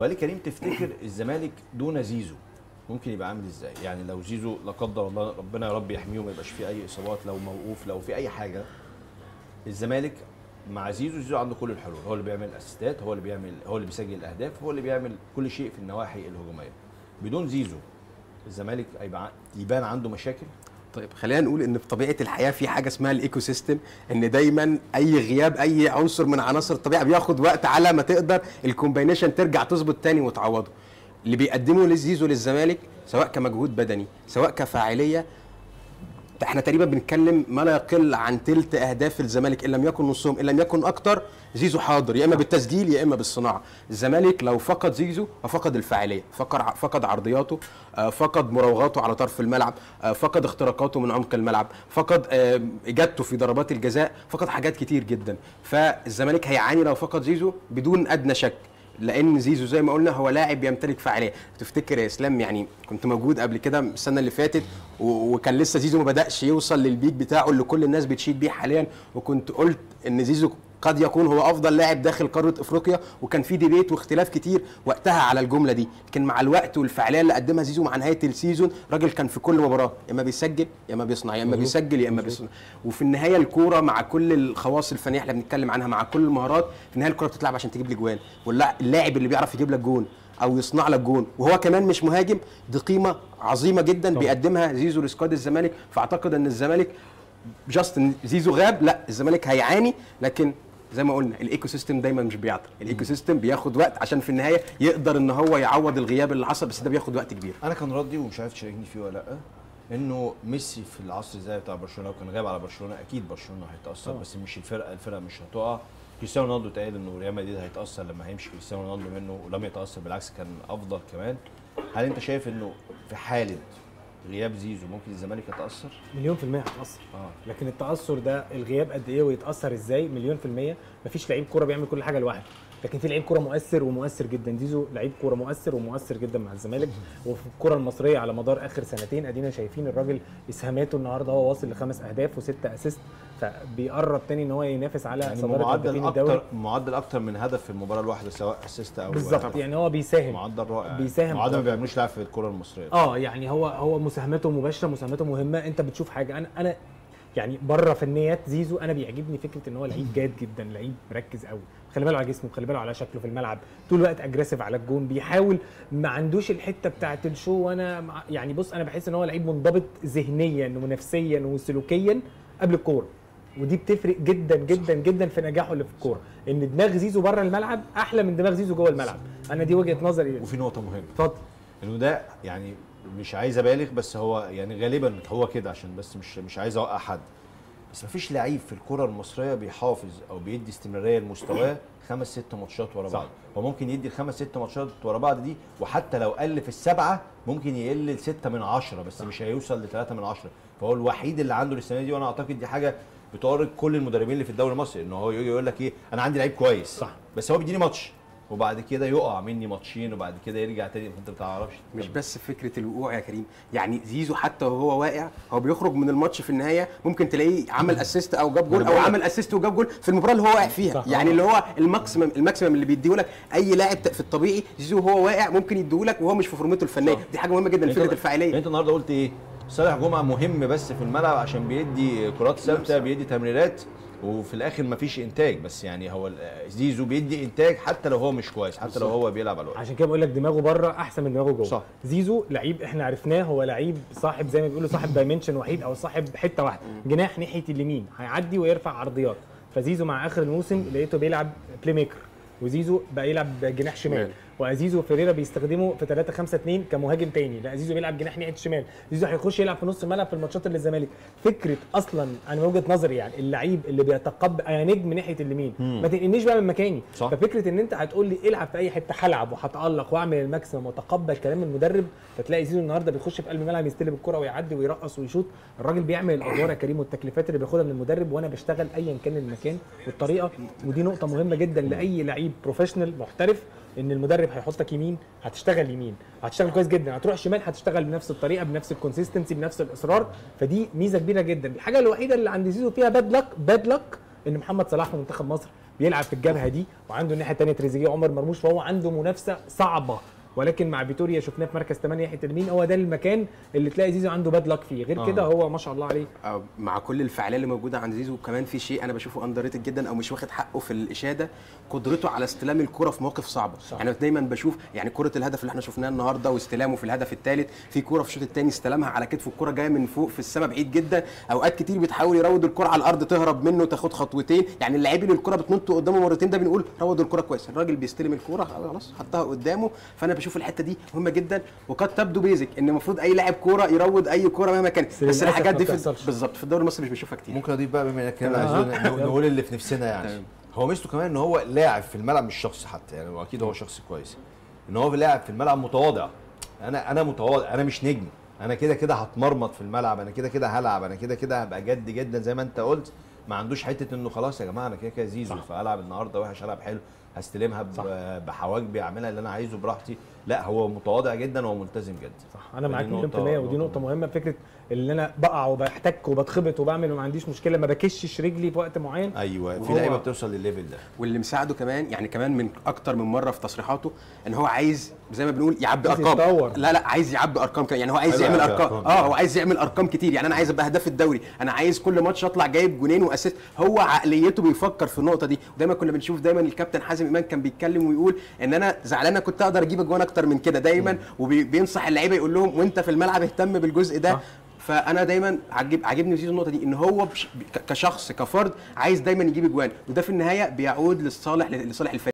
ولكن كريم تفتكر الزمالك دون زيزو ممكن يبقى عامل ازاي يعني لو زيزو لا قدر الله ربنا يا رب يحميه وما يبقاش فيه اي اصابات لو موقوف لو في اي حاجه الزمالك مع زيزو زيزو عنده كل الحلول هو اللي بيعمل الاسيستات هو اللي بيعمل هو اللي بيسجل الاهداف هو اللي بيعمل كل شيء في النواحي الهجوميه بدون زيزو الزمالك هيبقى ع- يبان عنده مشاكل طيب خلينا نقول ان في طبيعه الحياه في حاجه اسمها الايكو سيستم ان دايما اي غياب اي عنصر من عناصر الطبيعه بياخد وقت على ما تقدر الكومباينيشن ترجع تظبط تاني وتعوضه اللي بيقدمه لزيزو للزمالك سواء كمجهود بدني سواء كفاعليه احنا تقريبا بنتكلم ما لا يقل عن تلت اهداف الزمالك ان لم يكن نصهم ان لم يكن اكتر زيزو حاضر يا اما بالتسجيل يا اما بالصناعه الزمالك لو فقد زيزو فقد الفاعليه فقد فقد عرضياته آه، فقد مراوغاته على طرف الملعب آه، فقد اختراقاته من عمق الملعب فقد آه، اجادته في ضربات الجزاء فقد حاجات كتير جدا فالزمالك هيعاني لو فقد زيزو بدون ادنى شك لان زيزو زي ما قلنا هو لاعب يمتلك فعاليه تفتكر يا اسلام يعني كنت موجود قبل كده السنه اللي فاتت و- وكان لسه زيزو ما بداش يوصل للبيك بتاعه اللي كل الناس بتشيد بيه حاليا وكنت قلت ان زيزو قد يكون هو افضل لاعب داخل قاره افريقيا وكان في ديبيت واختلاف كتير وقتها على الجمله دي لكن مع الوقت والفعاليه اللي قدمها زيزو مع نهايه السيزون راجل كان في كل مباراه يا اما بيسجل يا اما بيصنع يا اما بيسجل يا اما بيصنع وفي النهايه الكوره مع كل الخواص الفنيه اللي بنتكلم عنها مع كل المهارات في النهايه الكوره بتتلعب عشان تجيب لك جوان واللاعب اللي بيعرف يجيب لك جون او يصنع لك جون وهو كمان مش مهاجم دي قيمه عظيمه جدا طبعا. بيقدمها زيزو لسكواد الزمالك فاعتقد ان الزمالك جاست ان زيزو غاب لا الزمالك هيعاني لكن زي ما قلنا الايكو سيستم دايما مش بيعطل الايكو سيستم بياخد وقت عشان في النهايه يقدر ان هو يعوض الغياب اللي حصل بس ده بياخد وقت كبير انا كان ردي ومش عارف تشاركني فيه ولا لا انه ميسي في العصر الذهبي بتاع برشلونه لو كان غاب على برشلونه اكيد برشلونه هيتاثر طبعا. بس مش الفرقه الفرقه مش هتقع كريستيانو رونالدو اتقال انه ريال مدريد هيتاثر لما هيمشي كريستيانو رونالدو منه ولم يتاثر بالعكس كان افضل كمان هل انت شايف انه في حاله غياب زيزو ممكن الزمالك يتاثر؟ مليون في المية هتأثر اه لكن التأثر ده الغياب قد ايه ويتأثر ازاي مليون في المية مفيش لعيب كورة بيعمل كل حاجة لوحده لكن في لعيب كورة مؤثر ومؤثر جدا زيزو لعيب كورة مؤثر ومؤثر جدا مع الزمالك وفي الكرة المصرية على مدار آخر سنتين ادينا شايفين الراجل اسهاماته النهارده هو واصل لخمس اهداف وستة اسيست فبيقرب تاني ان هو ينافس على يعني صدارة معدل هدافين الدوري اكتر معدل اكتر من هدف في المباراه الواحده سواء اسيست او بالظبط يعني هو بيساهم معدل رائع بيساهم معدل ما بيعملوش لاعب في الكره المصريه اه يعني هو هو مساهمته مباشره مساهمته مهمه انت بتشوف حاجه انا انا يعني بره فنيات زيزو انا بيعجبني فكره ان هو لعيب جاد جدا لعيب مركز قوي خلي باله على جسمه خلي باله على شكله في الملعب طول الوقت اجريسيف على الجون بيحاول ما عندوش الحته بتاعه الشو وانا مع- يعني بص انا بحس ان هو لعيب منضبط ذهنيا ونفسيا وسلوكيا قبل الكوره ودي بتفرق جدا جدا جدا في نجاحه اللي في الكوره ان دماغ زيزو بره الملعب احلى من دماغ زيزو جوه الملعب انا دي وجهه نظري وفي نقطه مهمه اتفضل انه ده يعني مش عايز ابالغ بس هو يعني غالبا هو كده عشان بس مش مش عايز اوقع حد بس مفيش لعيب في الكره المصريه بيحافظ او بيدي استمراريه لمستواه خمس ست ماتشات ورا صح. بعض هو ممكن يدي الخمس ست ماتشات ورا بعض دي وحتى لو قل في السبعه ممكن يقل لستة من عشرة بس مش هيوصل لثلاثة من عشرة فهو الوحيد اللي عنده السنه دي وانا اعتقد دي حاجه بتورط كل المدربين اللي في الدوري المصري ان هو يجي يقول لك ايه انا عندي لعيب كويس صح. بس هو بيديني ماتش وبعد كده يقع مني ماتشين وبعد كده يرجع تاني انت ما بتعرفش مش بس فكره الوقوع يا كريم يعني زيزو حتى وهو واقع هو بيخرج من الماتش في النهايه ممكن تلاقيه عمل اسيست او جاب جول أنا او بقول لك. عمل اسيست وجاب جول في المباراه اللي هو واقع فيها صح. يعني اللي هو الماكسيمم الماكسيمم اللي بيديه لك اي لاعب في الطبيعي زيزو وهو واقع ممكن يديه لك وهو مش في فورمته الفنيه صح. دي حاجه مهمه جدا يعني فكره أنت- الفاعليه يعني انت النهارده قلت ايه؟ صالح جمعه مهم بس في الملعب عشان بيدي كرات ثابته بيدي تمريرات وفي الاخر مفيش انتاج بس يعني هو ال- زيزو بيدي انتاج حتى لو هو مش كويس حتى لو هو بيلعب على الورق عشان كده بقول لك دماغه بره احسن من دماغه جوه صح. زيزو لعيب احنا عرفناه هو لعيب صاحب زي ما بيقولوا صاحب دايمنشن وحيد او صاحب حته واحده جناح ناحيه اليمين هيعدي ويرفع عرضيات فزيزو مع اخر الموسم لقيته بيلعب بلاي ميكر وزيزو بقى يلعب جناح شمال شمال. وازيزو وفيريرا بيستخدمه في 3 5 2 كمهاجم تاني لا زيزو بيلعب جناح ناحيه الشمال زيزو هيخش يلعب في نص الملعب في الماتشات اللي الزمالك فكره اصلا انا من وجهه نظري يعني اللعيب اللي بيتقبل انا نجم ناحيه اليمين ما تنقلنيش بقى من مكاني صح. ففكره ان انت هتقول لي العب في اي حته هلعب وهتالق واعمل الماكسيمم واتقبل كلام المدرب فتلاقي زيزو النهارده بيخش في قلب الملعب يستلم الكره ويعدي ويرقص ويشوط الراجل بيعمل الادوار يا كريم والتكليفات اللي بياخدها من المدرب وانا بشتغل ايا كان المكان والطريقه ودي نقطه مهمه جدا لاي لعيب بروفيشنال محترف ان المدرب هيحطك يمين هتشتغل يمين هتشتغل كويس جدا هتروح شمال هتشتغل بنفس الطريقه بنفس الكونسيستنسي بنفس الاصرار فدي ميزه كبيره جدا الحاجه الوحيده اللي عند زيزو فيها باد لك باد لك ان محمد صلاح في منتخب مصر بيلعب في الجبهه دي وعنده الناحيه الثانيه تريزيجيه عمر مرموش فهو عنده منافسه صعبه ولكن مع فيتوريا شفناه في مركز 8 ناحيه اليمين هو ده المكان اللي تلاقي زيزو عنده باد لك فيه غير آه. كده هو ما شاء الله عليه آه، مع كل الفعاليه اللي موجوده عند زيزو كمان في شيء انا بشوفه اندر جدا او مش واخد حقه في الاشاده قدرته على استلام الكره في مواقف صعبه صح. يعني دايما بشوف يعني كره الهدف اللي احنا شفناها النهارده واستلامه في الهدف الثالث في كره في الشوط الثاني استلمها على كتفه الكره جايه من فوق في السماء بعيد جدا اوقات كتير بتحاول يروض الكره على الارض تهرب منه تاخد خطوتين يعني اللاعب اللي الكره بتنط قدامه مرتين ده بنقول روض الكره كويس الراجل بيستلم الكره خلاص حطها قدامه فانا بشوف الحته دي مهمه جدا وقد تبدو بيزك ان المفروض اي لاعب كوره يروض اي كوره مهما كانت بس بس للأسف الحاجات ما دي في بتحصلش. بالظبط في الدوري المصري مش بنشوفها كتير ممكن اضيف بقى بما انك كده تمام. عايزين نقول- نقول اللي في نفسنا يعني تمام. هو ميزته كمان ان هو لاعب في الملعب مش شخص حتى يعني واكيد هو شخص كويس ان هو لاعب في الملعب متواضع انا انا متواضع انا مش نجم انا كده كده هتمرمط في الملعب انا كده كده هلعب انا كده كده هبقى جد جدا زي ما انت قلت ما عندوش حته انه خلاص يا جماعه انا كده كده زيزو صح. فالعب النهارده وحش العب حلو هستلمها ب- صح. بحواجبي اعملها اللي انا عايزه براحتي لا هو متواضع جدا وملتزم جدا صح انا معاك فدي مليون نقطة- في المية ودي نقطة مهمة فكرة اللي انا بقع وبحتك وبتخبط وبعمل وما عنديش مشكلة ما بكشش رجلي في وقت معين ايوه في وهو- لعيبه بتوصل للليفل ده واللي مساعده كمان يعني كمان من اكتر من مره في تصريحاته ان هو عايز زي ما بنقول يعبي عايز ارقام يتطور. لا لا عايز يعبي ارقام كمان يعني هو عايز حلو يعمل يعبي ارقام أرقام. اه هو عايز يعمل ارقام كتير يعني انا عايز ابقى هداف الدوري انا عايز كل ماتش اطلع جايب جونين واسيست هو عقليته بيفكر في النقطه دي ودايما كنا بنشوف دايما الكابتن حازم امام كان بيتكلم ويقول ان انا زعلان أنا كنت اقدر اجيب اجوان اكتر من كده دايما وبينصح اللعيبه يقول لهم وانت في الملعب اهتم بالجزء ده صح. فانا دايما عجب عاجبني في النقطه دي ان هو بش ك- كشخص كفرد عايز دايما يجيب اجوان وده في النهايه بيعود للصالح لصالح الفريق